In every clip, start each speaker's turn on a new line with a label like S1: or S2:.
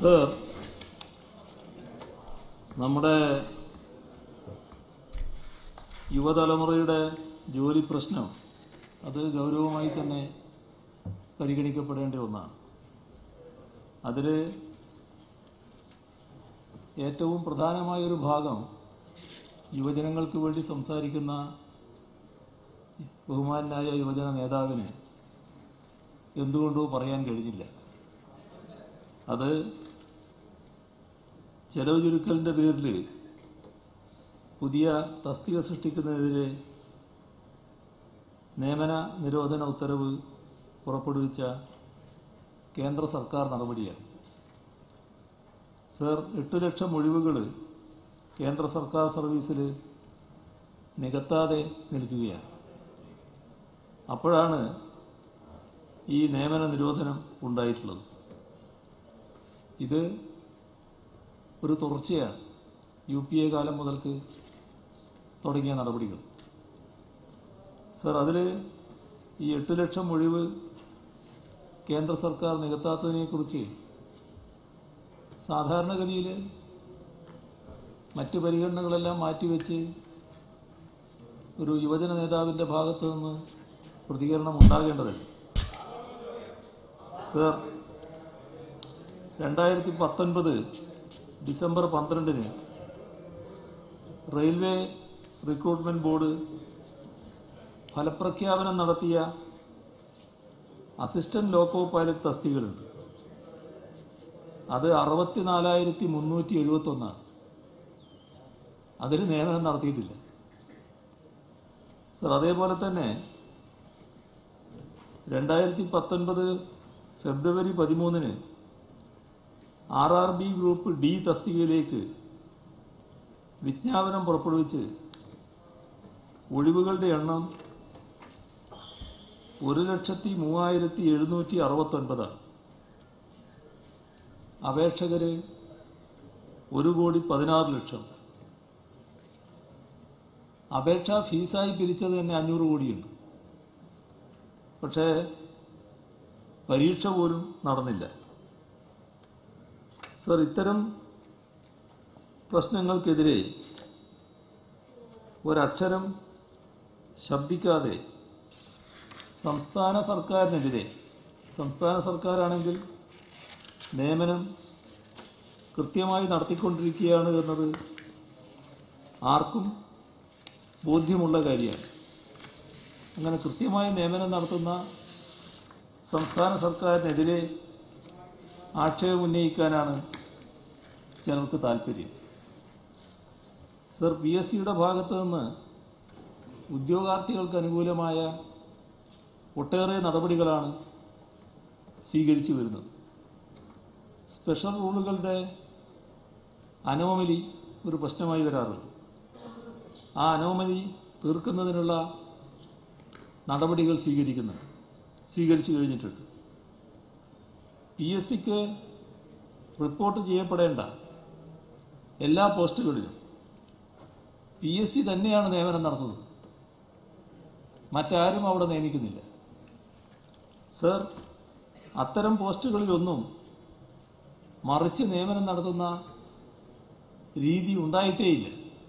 S1: sir നമ്മുടെ യുവതലമുറയുടെ ജോലി പ്രശ്നം അത് ഗൗരവമായി തന്നെ പരിഗണിക്കപ്പെടേണ്ട ഒന്നാണ് അതിൽ ഏറ്റവും പ്രധാനമായൊരു ഭാഗം യുവജനങ്ങൾക്ക് വേണ്ടി സംസാരിക്കുന്ന ബഹുമാനായ യുവജന നേതാവിന് എന്തുകൊണ്ടോ പറയാൻ കഴിഞ്ഞില്ല അത് ചെലവ് ചുരുക്കലിൻ്റെ പേരിൽ പുതിയ തസ്തിക സൃഷ്ടിക്കുന്നതിനെതിരെ നിയമന നിരോധന ഉത്തരവ് പുറപ്പെടുവിച്ച കേന്ദ്ര സർക്കാർ നടപടിയാണ് സർ എട്ട് ലക്ഷം ഒഴിവുകൾ കേന്ദ്ര സർക്കാർ സർവീസിൽ നികത്താതെ നിൽക്കുകയാണ് അപ്പോഴാണ് ഈ നിയമന നിരോധനം ഉണ്ടായിട്ടുള്ളത് ഇത് ഒരു തുടർച്ചയാണ് യു പി എ കാലം മുതൽക്ക് തുടങ്ങിയ നടപടികൾ സർ അതിൽ ഈ എട്ട് ലക്ഷം ഒഴിവ് കേന്ദ്ര സർക്കാർ നികത്താത്തതിനെക്കുറിച്ച് സാധാരണഗതിയിൽ മറ്റ് പരിഗണനകളെല്ലാം മാറ്റിവെച്ച് ഒരു യുവജന നേതാവിൻ്റെ ഭാഗത്തു നിന്ന് പ്രതികരണം ഉണ്ടാകേണ്ടതല്ല സർ രണ്ടായിരത്തി പത്തൊൻപത് ഡിസംബർ പന്ത്രണ്ടിന് റെയിൽവേ റിക്രൂട്ട്മെൻറ്റ് ബോർഡ് ഫലപ്രഖ്യാപനം നടത്തിയ അസിസ്റ്റന്റ് ലോക്കോ പൈലറ്റ് തസ്തികകളുണ്ട് അത് അറുപത്തിനാലായിരത്തി മുന്നൂറ്റി എഴുപത്തൊന്നാണ് അതിൽ നിയമനം നടത്തിയിട്ടില്ല സർ അതേപോലെ തന്നെ രണ്ടായിരത്തി പത്തൊൻപത് ഫെബ്രുവരി പതിമൂന്നിന് R R B group D തസ്തികയിലേക്ക് വിജ്ഞാപനം പുറപ്പെടുവിച്ച് ഒഴിവുകളുടെ എണ്ണം ഒരു ലക്ഷത്തി മൂവായിരത്തി എഴുന്നൂറ്റി അറുപത്തൊൻപതാണ് അപേക്ഷകർ ഒരു കോടി പതിനാറ് ലക്ഷം അപേക്ഷ ഫീസായി പിരിച്ചത് തന്നെ അഞ്ഞൂറ് കോടിയുണ്ട് പക്ഷേ പരീക്ഷ പോലും നടന്നില്ല സർ ഇത്തരം പ്രശ്നങ്ങൾക്കെതിരെ ഒരക്ഷരം ശബ്ദിക്കാതെ സംസ്ഥാന സർക്കാരിനെതിരെ സംസ്ഥാന സർക്കാരാണെങ്കിൽ നിയമനം കൃത്യമായി നടത്തിക്കൊണ്ടിരിക്കുകയാണ് എന്നത് ആർക്കും ബോധ്യമുള്ള കാര്യമാണ് അങ്ങനെ കൃത്യമായി നിയമനം നടത്തുന്ന സംസ്ഥാന സർക്കാരിനെതിരെ ആക്ഷേപം ഉന്നയിക്കാനാണ് ചിലർക്ക് താല്പര്യം സർ പി എസ് സിയുടെ ഭാഗത്തു നിന്ന് ഉദ്യോഗാർത്ഥികൾക്ക് അനുകൂലമായ ഒട്ടേറെ നടപടികളാണ് സ്വീകരിച്ചു വരുന്നത് സ്പെഷ്യൽ റൂളുകളുടെ അനോമലി ഒരു പ്രശ്നമായി വരാറുണ്ട് ആ അനോമലി തീർക്കുന്നതിനുള്ള നടപടികൾ സ്വീകരിക്കുന്നുണ്ട് സ്വീകരിച്ചു കഴിഞ്ഞിട്ടുണ്ട് പി എസ് സിക്ക് റിപ്പോർട്ട് ചെയ്യപ്പെടേണ്ട എല്ലാ പോസ്റ്റുകളിലും പി എസ് സി തന്നെയാണ് നിയമനം നടത്തുന്നത് മറ്റാരും അവിടെ നിയമിക്കുന്നില്ല സർ അത്തരം പോസ്റ്റുകളിലൊന്നും മറിച്ച് നിയമനം നടത്തുന്ന രീതി ഉണ്ടായിട്ടേയില്ല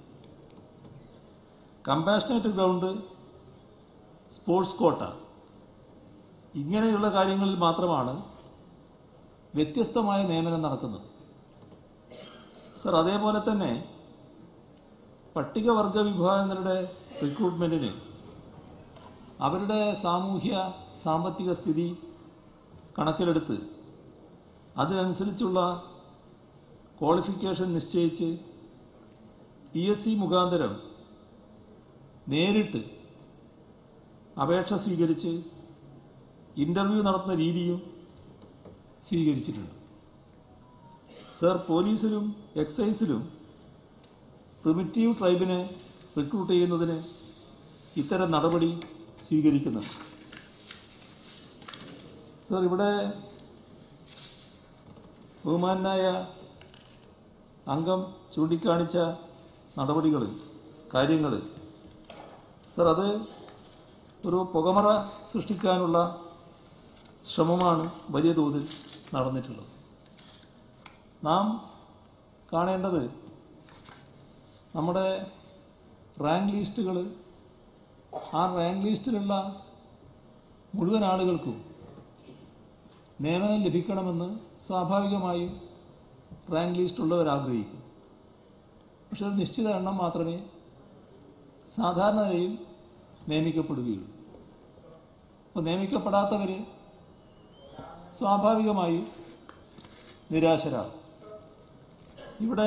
S1: കമ്പാഷനേറ്റ് ഗ്രൗണ്ട് സ്പോർട്സ് കോട്ട ഇങ്ങനെയുള്ള കാര്യങ്ങളിൽ മാത്രമാണ് വ്യത്യസ്തമായ നിയമനം നടക്കുന്നത് സർ അതേപോലെ തന്നെ പട്ടികവർഗ വിഭാഗങ്ങളുടെ റിക്രൂട്ട്മെൻറ്റിന് അവരുടെ സാമൂഹ്യ സാമ്പത്തിക സ്ഥിതി കണക്കിലെടുത്ത് അതിനനുസരിച്ചുള്ള ക്വാളിഫിക്കേഷൻ നിശ്ചയിച്ച് പി എസ് സി മുഖാന്തരം നേരിട്ട് അപേക്ഷ സ്വീകരിച്ച് ഇൻ്റർവ്യൂ നടത്തുന്ന രീതിയും സ്വീകരിച്ചിട്ടുണ്ട് സർ പോലീസിലും എക്സൈസിലും പ്രിമിറ്റീവ് ട്രൈബിനെ റിക്രൂട്ട് ചെയ്യുന്നതിന് ഇത്തരം നടപടി സ്വീകരിക്കുന്നുണ്ട് സർ ഇവിടെ ബഹുമാനായ അംഗം ചൂണ്ടിക്കാണിച്ച നടപടികൾ കാര്യങ്ങൾ സർ അത് ഒരു പുകമറ സൃഷ്ടിക്കാനുള്ള ശ്രമമാണ് വലിയ തോതിൽ നടന്നിട്ടുള്ളത് നാം കാണേണ്ടത് നമ്മുടെ റാങ്ക് ലിസ്റ്റുകൾ ആ റാങ്ക് ലിസ്റ്റിലുള്ള മുഴുവൻ ആളുകൾക്കും നിയമനം ലഭിക്കണമെന്ന് സ്വാഭാവികമായും റാങ്ക് ലിസ്റ്റ് ഉള്ളവർ ആഗ്രഹിക്കും പക്ഷെ ഒരു നിശ്ചിത എണ്ണം മാത്രമേ സാധാരണ നിലയിൽ നിയമിക്കപ്പെടുകയുള്ളൂ അപ്പോൾ നിയമിക്കപ്പെടാത്തവർ സ്വാഭാവികമായും നിരാശരാകും ഇവിടെ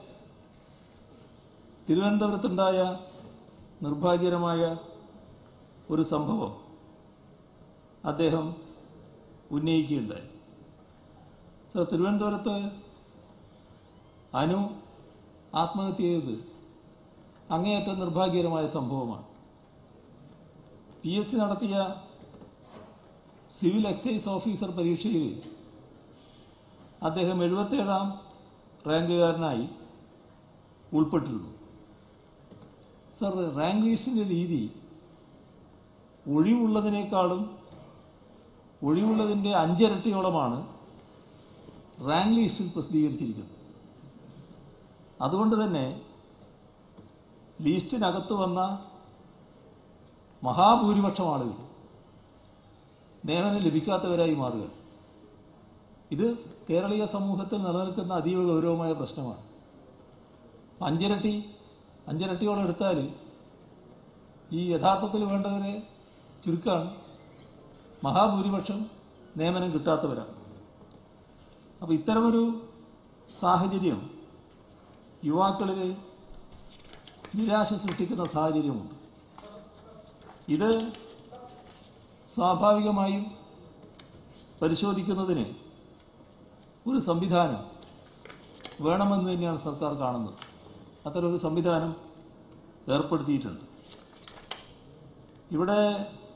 S1: തിരുവനന്തപുരത്തുണ്ടായ നിർഭാഗ്യകരമായ ഒരു സംഭവം അദ്ദേഹം ഉന്നയിക്കുകയുണ്ടായി സർ തിരുവനന്തപുരത്ത് അനു ആത്മഹത്യ ചെയ്തത് അങ്ങേയറ്റം നിർഭാഗ്യകരമായ സംഭവമാണ് പി എസ് സി നടത്തിയ സിവിൽ എക്സൈസ് ഓഫീസർ പരീക്ഷയിൽ അദ്ദേഹം എഴുപത്തേഴാം റാങ്കുകാരനായി ഉൾപ്പെട്ടിരുന്നു സർ റാങ്ക് ലിസ്റ്റിൻ്റെ രീതി ഒഴിവുള്ളതിനേക്കാളും ഒഴിവുള്ളതിൻ്റെ അഞ്ചിരട്ടിയോളമാണ് റാങ്ക് ലിസ്റ്റിൽ പ്രസിദ്ധീകരിച്ചിരിക്കുന്നത് അതുകൊണ്ട് തന്നെ ലിസ്റ്റിനകത്ത് വന്ന മഹാഭൂരിപക്ഷം ആളുകൾ നിയമനം ലഭിക്കാത്തവരായി മാറുക ഇത് കേരളീയ സമൂഹത്തിൽ നിലനിൽക്കുന്ന അതീവ ഗൗരവമായ പ്രശ്നമാണ് അഞ്ചിരട്ടി അഞ്ചിരട്ടിയോളം എടുത്താൽ ഈ യഥാർത്ഥത്തിൽ വേണ്ടവരെ ചുരുക്കാണ് മഹാഭൂരിപക്ഷം നിയമനം കിട്ടാത്തവരാണ് അപ്പോൾ ഇത്തരമൊരു സാഹചര്യം യുവാക്കളിൽ നിരാശ സൃഷ്ടിക്കുന്ന സാഹചര്യമുണ്ട് ഇത് സ്വാഭാവികമായും പരിശോധിക്കുന്നതിന് ഒരു സംവിധാനം വേണമെന്ന് തന്നെയാണ് സർക്കാർ കാണുന്നത് അത്തരമൊരു സംവിധാനം ഏർപ്പെടുത്തിയിട്ടുണ്ട് ഇവിടെ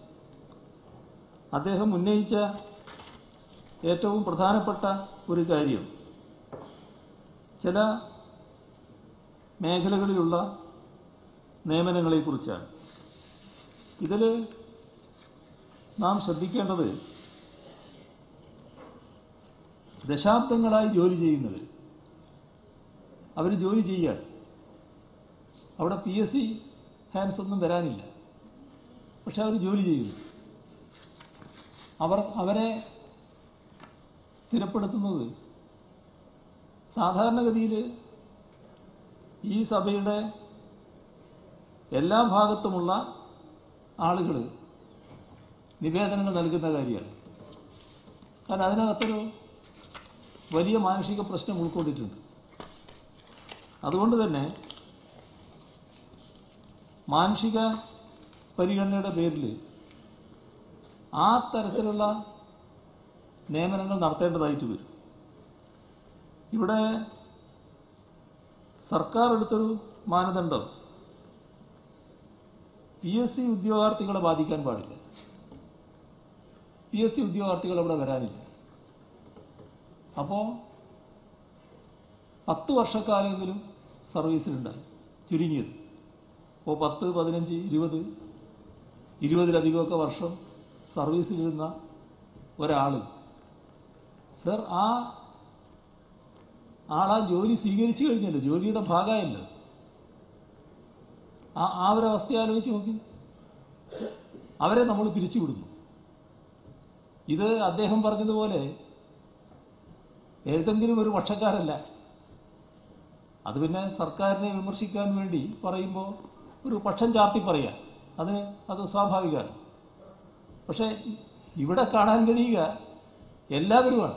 S1: അദ്ദേഹം ഉന്നയിച്ച ഏറ്റവും പ്രധാനപ്പെട്ട ഒരു കാര്യം ചില മേഖലകളിലുള്ള നിയമനങ്ങളെക്കുറിച്ചാണ് ഇതിൽ നാം ശ്രദ്ധിക്കേണ്ടത് ദശാബ്ദങ്ങളായി ജോലി ചെയ്യുന്നവർ അവർ ജോലി ചെയ്യാൻ അവിടെ പി എസ് സി ഹാൻഡ്സ് ഒന്നും വരാനില്ല പക്ഷെ അവർ ജോലി ചെയ്യുന്നു അവർ അവരെ സ്ഥിരപ്പെടുത്തുന്നത് സാധാരണഗതിയിൽ ഈ സഭയുടെ എല്ലാ ഭാഗത്തുമുള്ള ആളുകൾ നിവേദനങ്ങൾ നൽകുന്ന കാര്യമാണ് കാരണം അതിനകത്തൊരു വലിയ മാനസിക പ്രശ്നം ഉൾക്കൊണ്ടിട്ടുണ്ട് അതുകൊണ്ട് തന്നെ മാനുഷിക പരിഗണനയുടെ പേരിൽ ആ തരത്തിലുള്ള നിയമനങ്ങൾ നടത്തേണ്ടതായിട്ട് വരും ഇവിടെ സർക്കാർ എടുത്തൊരു മാനദണ്ഡം പി എസ് സി ഉദ്യോഗാർത്ഥികളെ ബാധിക്കാൻ പാടില്ല പി എസ് സി ഉദ്യോഗാർത്ഥികൾ അവിടെ വരാനില്ല അപ്പോൾ പത്ത് വർഷക്കാലമെങ്കിലും സർവീസിലുണ്ടായി ചുരുങ്ങിയത് അപ്പോൾ പത്ത് പതിനഞ്ച് ഇരുപത് ഇരുപതിലധികമൊക്കെ വർഷം സർവീസിലിരുന്ന ഒരാൾ സർ ആ ആളാ ജോലി സ്വീകരിച്ചു കഴിഞ്ഞല്ലോ ജോലിയുടെ ഭാഗമായല്ലോ ആ ആ ഒരു അവസ്ഥ ആലോചിച്ച് നോക്കി അവരെ നമ്മൾ പിരിച്ചുവിടുന്നു ഇത് അദ്ദേഹം പറഞ്ഞതുപോലെ ഏതെങ്കിലും ഒരു പക്ഷക്കാരല്ല അത് പിന്നെ സർക്കാരിനെ വിമർശിക്കാൻ വേണ്ടി പറയുമ്പോൾ ഒരു പക്ഷം ചാർത്തി പറയുക അതിന് അത് സ്വാഭാവികമാണ് പക്ഷേ ഇവിടെ കാണാൻ കഴിയുക എല്ലാവരുമാണ്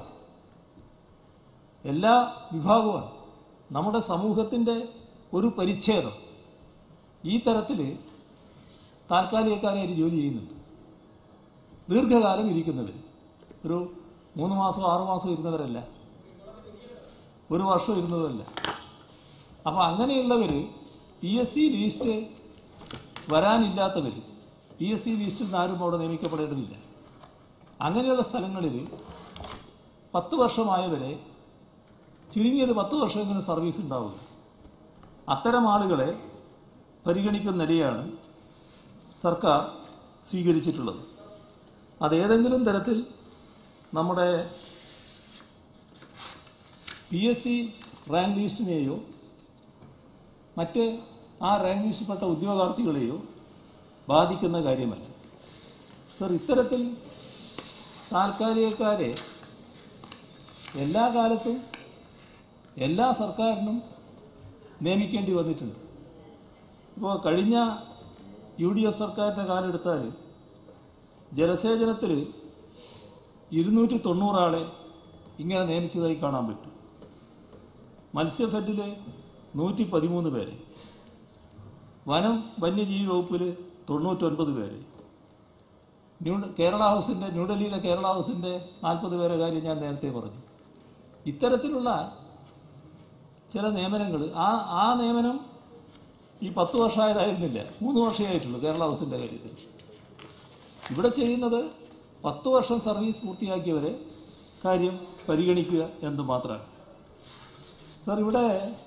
S1: എല്ലാ വിഭാഗവുമാണ് നമ്മുടെ സമൂഹത്തിൻ്റെ ഒരു പരിച്ഛേദം ഈ തരത്തിൽ താൽക്കാലികക്കാരായിട്ട് ജോലി ചെയ്യുന്നുണ്ട് ദീർഘകാലം ഇരിക്കുന്നവർ ഒരു മൂന്ന് മാസം ആറു മാസം ഇരുന്നവരല്ല ഒരു വർഷം ഇരുന്നതല്ല അപ്പോൾ അങ്ങനെയുള്ളവർ പി എസ് സി ലിസ്റ്റ് വരാനില്ലാത്തവർ പി എസ് സി ലിസ്റ്റിൽ നിന്ന് ആരും അവിടെ നിയമിക്കപ്പെടേണ്ടതില്ല അങ്ങനെയുള്ള സ്ഥലങ്ങളിൽ പത്ത് വർഷമായവരെ ചുരുങ്ങിയത് പത്ത് വർഷമെങ്കിലും സർവീസ് ഉണ്ടാവുക അത്തരം ആളുകളെ പരിഗണിക്കുന്ന നിലയാണ് സർക്കാർ സ്വീകരിച്ചിട്ടുള്ളത് അതേതെങ്കിലും തരത്തിൽ നമ്മുടെ പി എസ് സി റാങ്ക് ലിസ്റ്റിനെയോ മറ്റ് ആ റാങ്ക് ലിസ്റ്റിൽപ്പെട്ട ഉദ്യോഗാർത്ഥികളെയോ ബാധിക്കുന്ന കാര്യമല്ല സർ ഇത്തരത്തിൽ താൽക്കാലികക്കാരെ എല്ലാ കാലത്തും എല്ലാ സർക്കാരിനും നിയമിക്കേണ്ടി വന്നിട്ടുണ്ട് ഇപ്പോൾ കഴിഞ്ഞ യു ഡി എഫ് സർക്കാരിൻ്റെ കാലം എടുത്താൽ ജലസേചനത്തിൽ ഇരുന്നൂറ്റി തൊണ്ണൂറാളെ ഇങ്ങനെ നിയമിച്ചതായി കാണാൻ പറ്റും മത്സ്യഫെഡിൽ നൂറ്റി പതിമൂന്ന് പേരെ വനം വന്യജീവി വകുപ്പിൽ തൊണ്ണൂറ്റൊൻപത് പേരെ ന്യൂ കേരള ഹൗസിൻ്റെ ന്യൂഡൽഹിയിലെ കേരള ഹൗസിൻ്റെ നാൽപ്പത് പേരെ കാര്യം ഞാൻ നേരത്തെ പറഞ്ഞു ഇത്തരത്തിലുള്ള ചില നിയമനങ്ങൾ ആ ആ നിയമനം ഈ പത്ത് വർഷമായതായിരുന്നില്ല മൂന്ന് വർഷമേ ആയിട്ടുള്ളൂ കേരള ഹൗസിൻ്റെ കാര്യത്തിൽ ഇവിടെ ചെയ്യുന്നത് പത്ത് വർഷം സർവീസ് പൂർത്തിയാക്കിയവരെ കാര്യം പരിഗണിക്കുക എന്ന് മാത്രമാണ് സാർ ഇവിടെ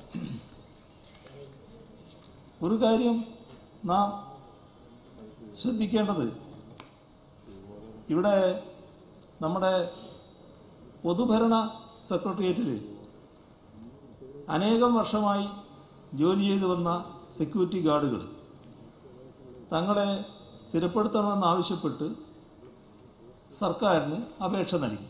S1: ഒരു കാര്യം നാം ശ്രദ്ധിക്കേണ്ടത് ഇവിടെ നമ്മുടെ പൊതുഭരണ സെക്രട്ടേറിയറ്റിൽ അനേകം വർഷമായി ജോലി ചെയ്തു വന്ന സെക്യൂരിറ്റി ഗാർഡുകൾ തങ്ങളെ സ്ഥിരപ്പെടുത്തണമെന്നാവശ്യപ്പെട്ട് സർക്കാരിന് അപേക്ഷ നൽകി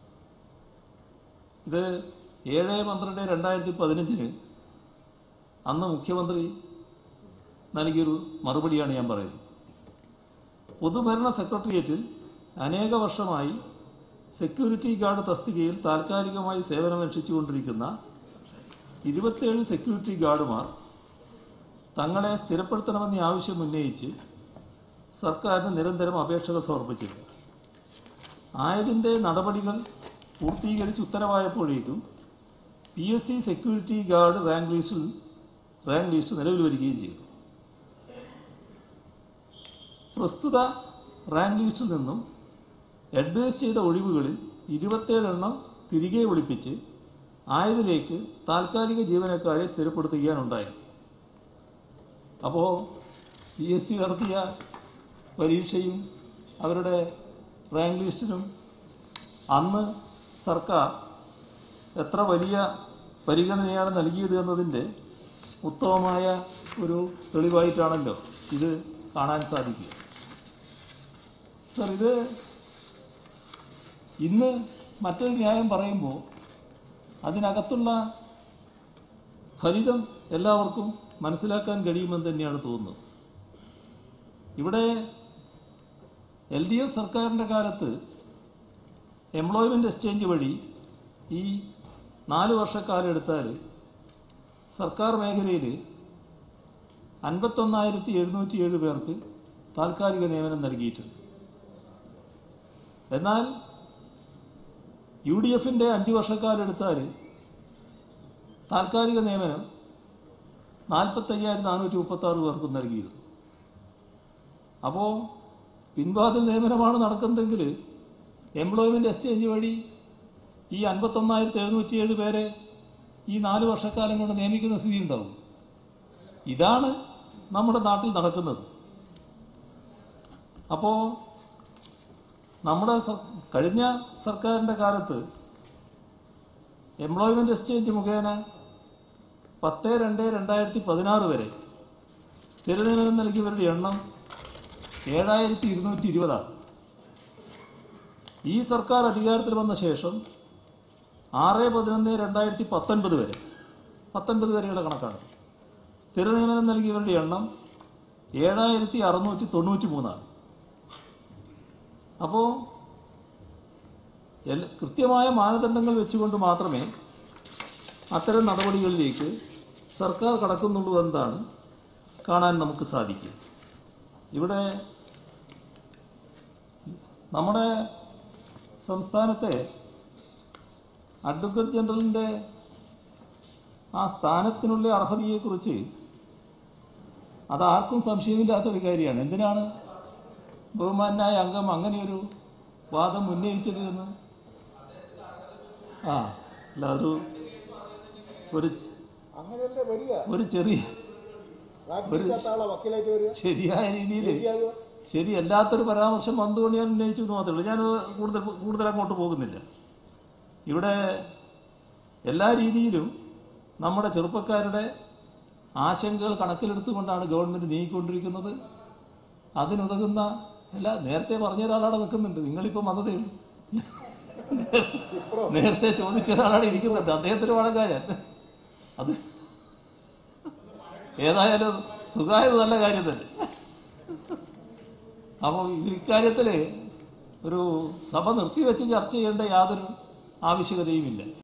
S1: ഇത് ഏഴ് പന്ത്രണ്ട് രണ്ടായിരത്തി പതിനഞ്ചിന് അന്ന് മുഖ്യമന്ത്രി നൽകിയൊരു മറുപടിയാണ് ഞാൻ പറയുന്നത് പൊതുഭരണ സെക്രട്ടേറിയറ്റിൽ അനേക വർഷമായി സെക്യൂരിറ്റി ഗാർഡ് തസ്തികയിൽ താൽക്കാലികമായി സേവനമനുഷ്ഠിച്ചുകൊണ്ടിരിക്കുന്ന ഇരുപത്തേഴ് സെക്യൂരിറ്റി ഗാർഡുമാർ തങ്ങളെ സ്ഥിരപ്പെടുത്തണമെന്ന ആവശ്യം ഉന്നയിച്ച് സർക്കാരിന് നിരന്തരം അപേക്ഷകൾ സമർപ്പിച്ചിരുന്നു ആയതിൻ്റെ നടപടികൾ പൂർത്തീകരിച്ച് ഉത്തരവായപ്പോഴേക്കും P S C security guard rank ലിസ്റ്റിൽ റാങ്ക് ലിസ്റ്റ് നിലവിൽ വരികയും ചെയ്തു പ്രസ്തുത റാങ്ക് ലിസ്റ്റിൽ നിന്നും അഡ്വൈസ് ചെയ്ത ഒഴിവുകളിൽ ഇരുപത്തേഴ് എണ്ണം തിരികെ ഒളിപ്പിച്ച് ആയതിലേക്ക് താൽക്കാലിക ജീവനക്കാരെ സ്ഥിരപ്പെടുത്തുകയാണുണ്ടായി അപ്പോൾ പി എസ് സി നടത്തിയ പരീക്ഷയും അവരുടെ റാങ്ക് ലിസ്റ്റിനും അന്ന് സർക്കാർ എത്ര വലിയ പരിഗണനയാണ് നൽകിയത് എന്നതിൻ്റെ ഉത്തമമായ ഒരു തെളിവായിട്ടാണല്ലോ ഇത് കാണാൻ സാധിക്കുക സർ ഇത് ഇന്ന് മറ്റൊരു ന്യായം പറയുമ്പോൾ അതിനകത്തുള്ള ഫലിതം എല്ലാവർക്കും മനസ്സിലാക്കാൻ കഴിയുമെന്ന് തന്നെയാണ് തോന്നുന്നത് ഇവിടെ എൽ ഡി എഫ് സർക്കാരിൻ്റെ കാലത്ത് എംപ്ലോയ്മെൻറ്റ് എക്സ്ചേഞ്ച് വഴി ഈ നാല് വർഷക്കാലം എടുത്താൽ സർക്കാർ മേഖലയിൽ അൻപത്തൊന്നായിരത്തി എഴുന്നൂറ്റി ഏഴ് പേർക്ക് താൽക്കാലിക നിയമനം നൽകിയിട്ടുണ്ട് എന്നാൽ യു ഡി എഫിൻ്റെ അഞ്ച് വർഷക്കാലം എടുത്താൽ താൽക്കാലിക നിയമനം നാൽപ്പത്തയ്യായിരത്തി നാനൂറ്റി മുപ്പത്താറ് പേർക്ക് നൽകിയിരുന്നു അപ്പോൾ പിൻവാതിൽ നിയമനമാണ് നടക്കുന്നതെങ്കിൽ എംപ്ലോയ്മെൻറ്റ് എക്സ്ചേഞ്ച് വഴി ഈ അൻപത്തൊന്നായിരത്തി എഴുന്നൂറ്റിയേഴ് പേരെ ഈ നാല് വർഷക്കാലം കൊണ്ട് നിയമിക്കുന്ന സ്ഥിതി ഉണ്ടാവും ഇതാണ് നമ്മുടെ നാട്ടിൽ നടക്കുന്നത് അപ്പോൾ നമ്മുടെ സർ- കഴിഞ്ഞ സർക്കാരിൻ്റെ കാലത്ത് എംപ്ലോയ്മെൻറ്റ് എക്സ്ചേഞ്ച് മുഖേന പത്ത് രണ്ട് രണ്ടായിരത്തി പതിനാറ് വരെ സ്ഥിരനിയമനം നൽകിയവരുടെ എണ്ണം ഏഴായിരത്തി ഇരുന്നൂറ്റി ഇരുപതാണ് ഈ സർക്കാർ അധികാരത്തിൽ വന്ന ശേഷം ആറ് പതിനൊന്ന് രണ്ടായിരത്തി പത്തൊൻപത് വരെ പത്തൊൻപത് വരെയുള്ള കണക്കാണ് സ്ഥിര നിയമനം നൽകിയവരുടെ എണ്ണം ഏഴായിരത്തി അറുന്നൂറ്റി തൊണ്ണൂറ്റി മൂന്നാണ് അപ്പോൾ എൽ കൃത്യമായ മാനദണ്ഡങ്ങൾ വെച്ചുകൊണ്ട് മാത്രമേ അത്തരം നടപടികളിലേക്ക് സർക്കാർ കടക്കുന്നുള്ളൂ എന്നതാണ് കാണാൻ നമുക്ക് സാധിക്കുക ഇവിടെ നമ്മുടെ സംസ്ഥാനത്തെ അഡ്വക്കേറ്റ് ജനറലിൻ്റെ ആ സ്ഥാനത്തിനുള്ള അർഹതയെക്കുറിച്ച് അതാർക്കും സംശയമില്ലാത്തൊരു കാര്യമാണ് എന്തിനാണ് ബഹുമാനായ അംഗം അങ്ങനെയൊരു വാദം ഉന്നയിച്ചത് എന്ന് ആ അല്ല ഒരു ഒരു ചെ-
S2: അങ്ങനെയല്ലേ വരിക
S1: ഒരു ചെറിയ
S2: രാജ്യത്തെ ആളെ വക്കീലായിട്ട് വരിക
S1: ശരിയായ രീതിയിൽ
S2: ശരിയാകുക
S1: ശരിയല്ലാത്തൊരു പരാമർശം വന്നുകൊണ്ട് ഞാൻ ഉന്നയിച്ചു എന്ന് മാത്രമേ ഉള്ളൂ ഞാൻ കൂടുതൽ കൂടുതൽ അങ്ങോട്ട് പോകുന്നില്ല ഇവിടെ എല്ലാ രീതിയിലും നമ്മുടെ ചെറുപ്പക്കാരുടെ ആശങ്കകൾ കണക്കിലെടുത്തുകൊണ്ടാണ് ഗവൺമെൻറ് നീങ്ങിക്കൊണ്ടിരിക്കുന്നത് അതിനുതകുന്ന അല്ല നേരത്തെ പറഞ്ഞ ഒരാളവിടെ നിൽക്കുന്നുണ്ട് നിങ്ങളിപ്പം വന്നതേ ഉള്ളൂ നേരത്തെ ചോദിച്ച ഒരാളാണ് ഇരിക്കുന്നുണ്ട് അദ്ദേഹത്തിന് വഴങ്ങാൻ ഞാൻ അത് ഏതായാലും സുഖമായത് നല്ല കാര്യം തന്നെ അപ്പോൾ ഇക്കാര്യത്തിൽ ഒരു സഭ നിർത്തിവെച്ച് ചർച്ച ചെയ്യേണ്ട യാതൊരു ആവശ്യകതയുമില്ല